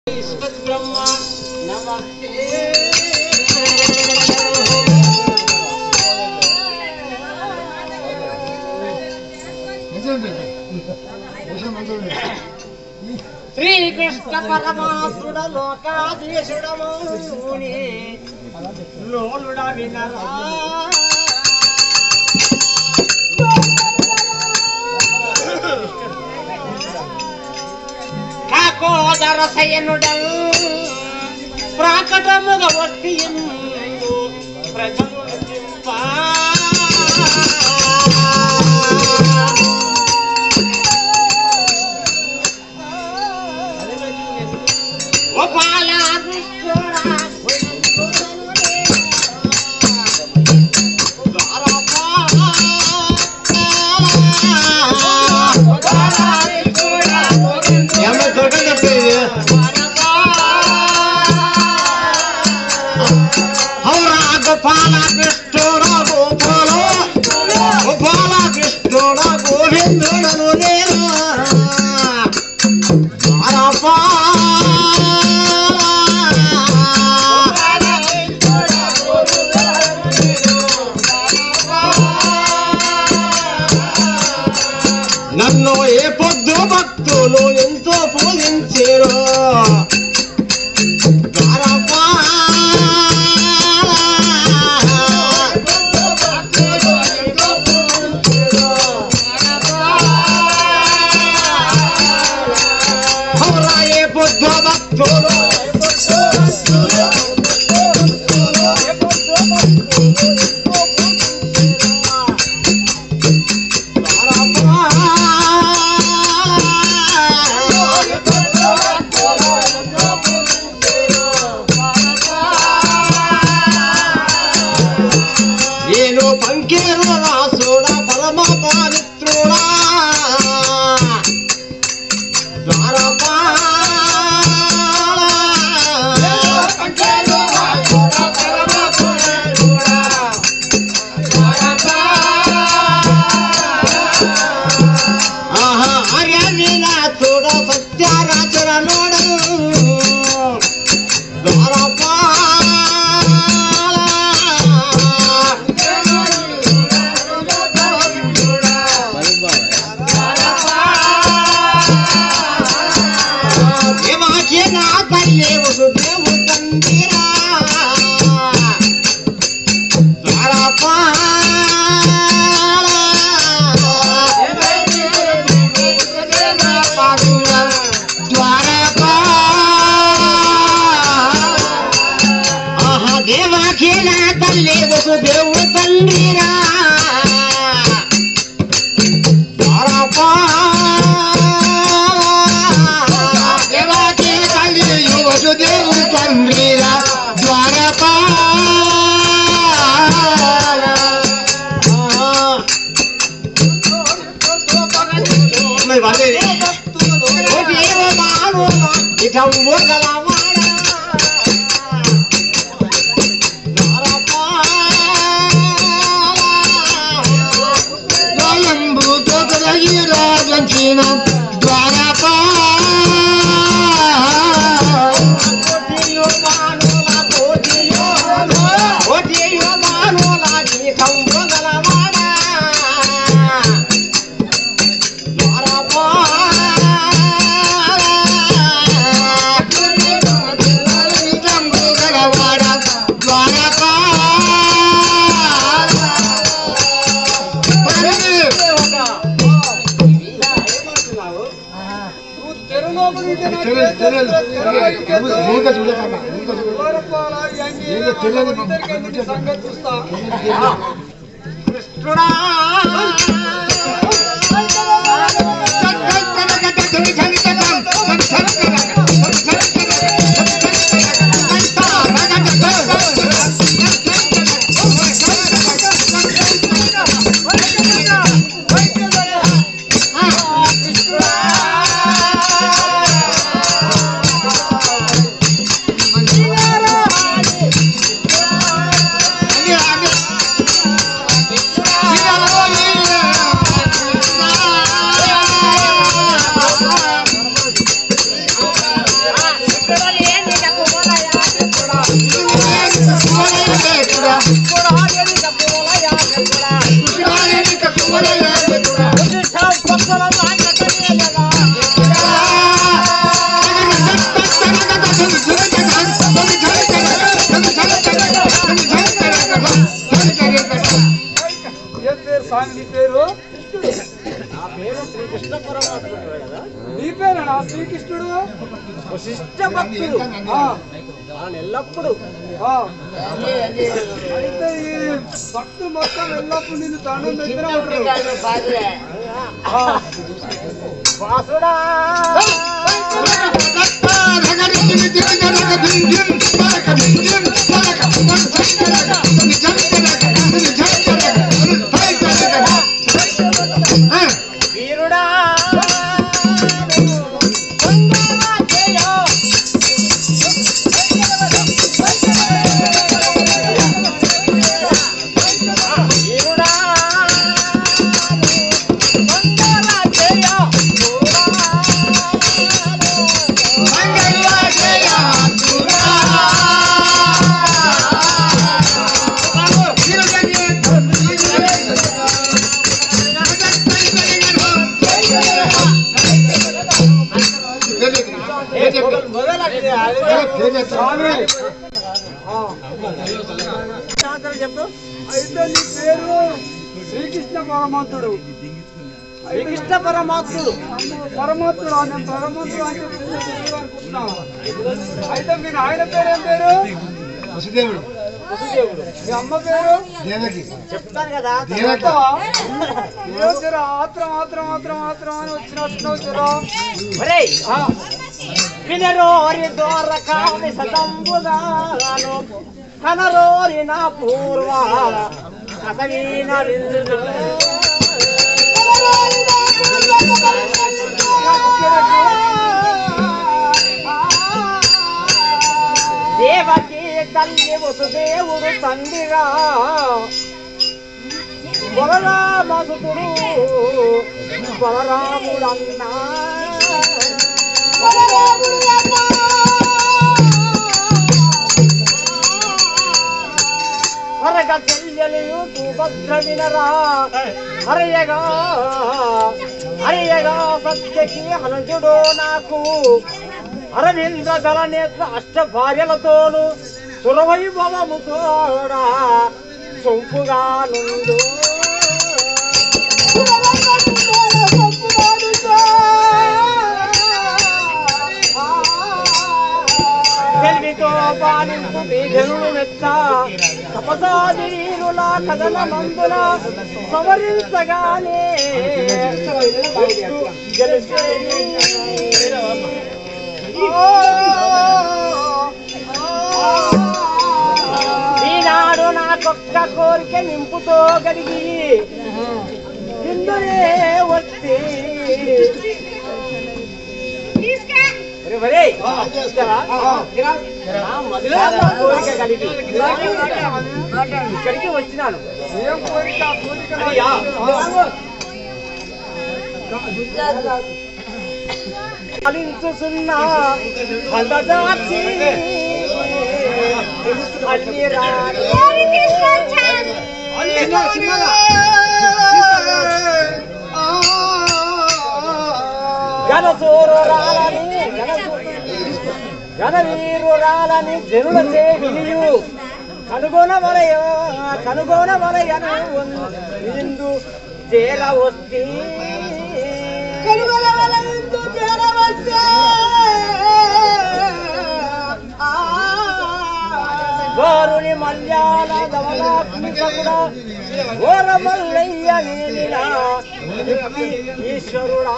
బ్రహ్మ నమస్తే శ్రీకృష్ణ పరమాత్ముడ లోకాధీశుడమౌని లోలుడ వినరా కాకోదర శయనుడల్ ప్రాకటముగ వస్తియందు ప్రజలు నటింపా. ఓ బాలకృష్ణుడా, ఏమన్నా దొరకని చెప్పేది హౌరా గోపాల కృష్ణుడ గోపాల గోపాల కృష్ణుడ గోవిందుడను నేను భారపా నన్ను ఏ పొద్దు భక్తులు ఎంతో పూజించారు భారపా హౌరా ఏ పొద్దు భక్తులు నేను పంకేరు రాసుడ పరమ పవిత్రుడా ఆహా అర్యమిన చూడ సత్యారాచర నోడను నా తల్లి దేవుడు తందిరా దేవాకి నా తల్లి దేవుడు తండ్రిరా దేవాకి తల్లి యువసు దేవుడు తండ్రిరా ద్వారపా మరి వాళ్ళేది? ఒకటి ఏమో మాడు, ఇక ఊరగలవాడా. ద్వారంబు తోకరగి రాజంచిన ద్వారపా కోటియో మానుల కోటియో కోటియో మానుల నీకం ఊరగలవాడా. ద్వారపా నీకం ఊరగలవాడా. ద్వారపా తెలియదు తెలియదు ఊరికే చూడకమ్మా ఊరికే చూడకమ్మా ఏదో తెలియదు కృష్ణుడా కృష్ణ ఏం పేరు స్వామి నీ పేరు నీ పేరేనా శ్రీకృష్ణుడు వశిష్ట భక్తుడు ఆ, ఆయన ఎల్లప్పుడూ ఆ. అయితే ఈ భక్తులు మొత్తం ఎల్లప్పుడు నిన్ను దండం దగ్గర ఉంటారు ఆ, వాసుడా వీరుడా వీరుడా స్వామి ఆ, చెప్పు అయితే నీ పేరు శ్రీకృష్ణ పరమాత్ముడు శ్రీకృష్ణ పరమాత్ముడు పరమాత్ముడు నేను పరమాత్ముడు అంటే పెద్ద దేవుడు అనుకుంటున్నా అయితే మీ నాయన పేరు ఏం పేరు వసుదేవుడు వసుదేవుడు మీ అమ్మ పేరు దేవకి చెప్తాను కదా దేవకి చెప్తావా? ఏం జర ఆత్రం ఆత్రం ఆత్రం ఆత్రం అని వచ్చినట్టున్నావు జరా ఒరేయ్ వినరోరి దోరకామి సతంబుగాను కనరోరి నా పూర్వ కథవీన విందుడు దేవకి తల్లి వసుదేవుడు తండ్రిగా బలరామసుతుడు బలరాముడన్నా హరగ చెల్లెలు సుభద్ర వినరా హరయగా హరయగా సత్యకి హనుజుడు నాకు అరవింద దళ నేత్ర అష్ట భార్యలతోను సురవైభవము తోడా సొంపుగా నుండు తెలివితో పాలింపు బీజనుడు మెత్త తపసాదిరీనులా కథన మందున సంవరించగానే గెలిచేది. ఈనాడు నాకొక్క కోరిక నింపుతో కలిగి ఇందునే వచ్చి ఒరే ఒరేయ్, చూస్తావా? నా మదిలో నా కోరిక కలిగి ఇక్కడికి వచ్చినాను ఏం కోరిక ఆ కోరిక అయ్యా. ఫలించుచున్నా ఫలదాచి అన్ని రాని గణసూరు రాలని గణవీరు రాలని జనుల చేవియు కనుగొనవలయ కనుగొనవలయను ఇందు చేర వస్తే వారుని మల్యాల ధవలాత్మికముడా ఘోర మల్లయ్య నీలిరా ఈశ్వరుడా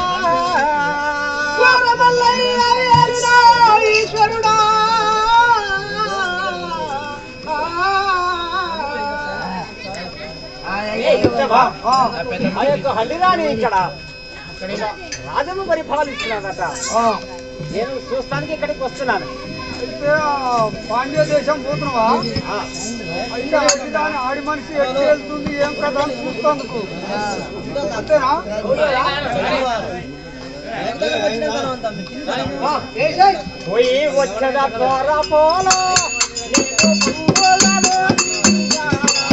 ఏయ్, చెప్తావా? ఆ యొక్క హల్లిరాణి ఇక్కడ రాజను పరిపాలిస్తున్నాడట ఆ, నేను చూస్తానికి ఇక్కడికి వస్తున్నాను అయితే ఆ పాండ్య దేశం పోతున్నావా ఆ, అయితే వచ్చి దాని ఆడి మనిషి ఎట్లా వెళ్తుంది ఏం కదా అని చూస్తాందుకు అంతేనా పోయి వచ్చద పోర పోల నీకు పువ్వులను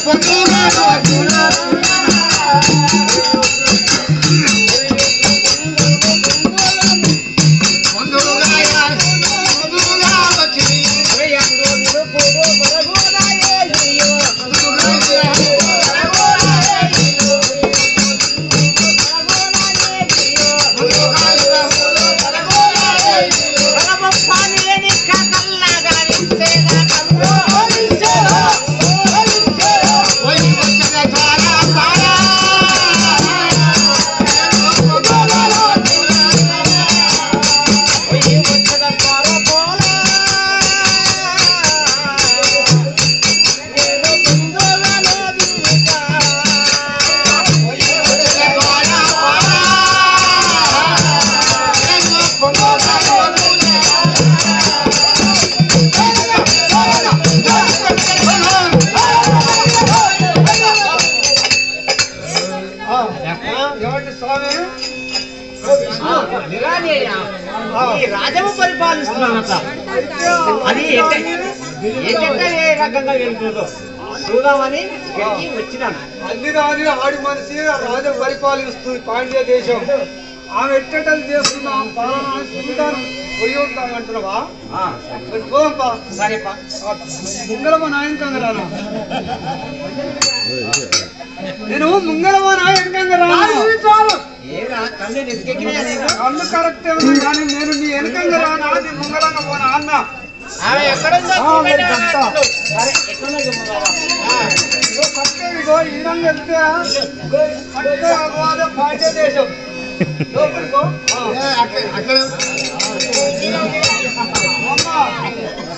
ఏమండి స్వామి ఈ రాజము పరిపాలిస్తున్నానట అది ఎక్క- ఎక్కడ ఏ రకంగా వెళ్తుందో చూద్దామని ఇక్కడికి వచ్చినాను అల్లి రాని ఆడి మనిషి రాజు పరిపాలిస్తుంది పాండ్య దేశం ఆమె ఎట్టటలు చేస్తున్నాం పాలన చూద్దాం పోయి ఉంటాం అంటున్నావా ఆ, మరి పోదాంపా సరేపా ముంగళమ నాయనకంగా రానా నేను ముంగళమ నాయనకంగా రాను ఏరా కళ్ళు నెత్తికెక్కినాయా నీకు? కళ్ళు కరెక్టే ఉంది కానీ నేను నీ వెనకంగా రానా నీ ముంగళంగా పోనా అన్న ఆమె ఎక్కడుందో ఆ, మరి చూపెట్టు చెప్తా. అన్నట్లు. సరే ఎక్కడుందో చెప్పు బాబా. ఆ, ఇగో కట్టే ఇగో ఈ రంగు వెళ్తే కట్టే అగవాదే పాండ్య దేశం లోపలికో ఆ. అట్లా అట్లా అమ్మ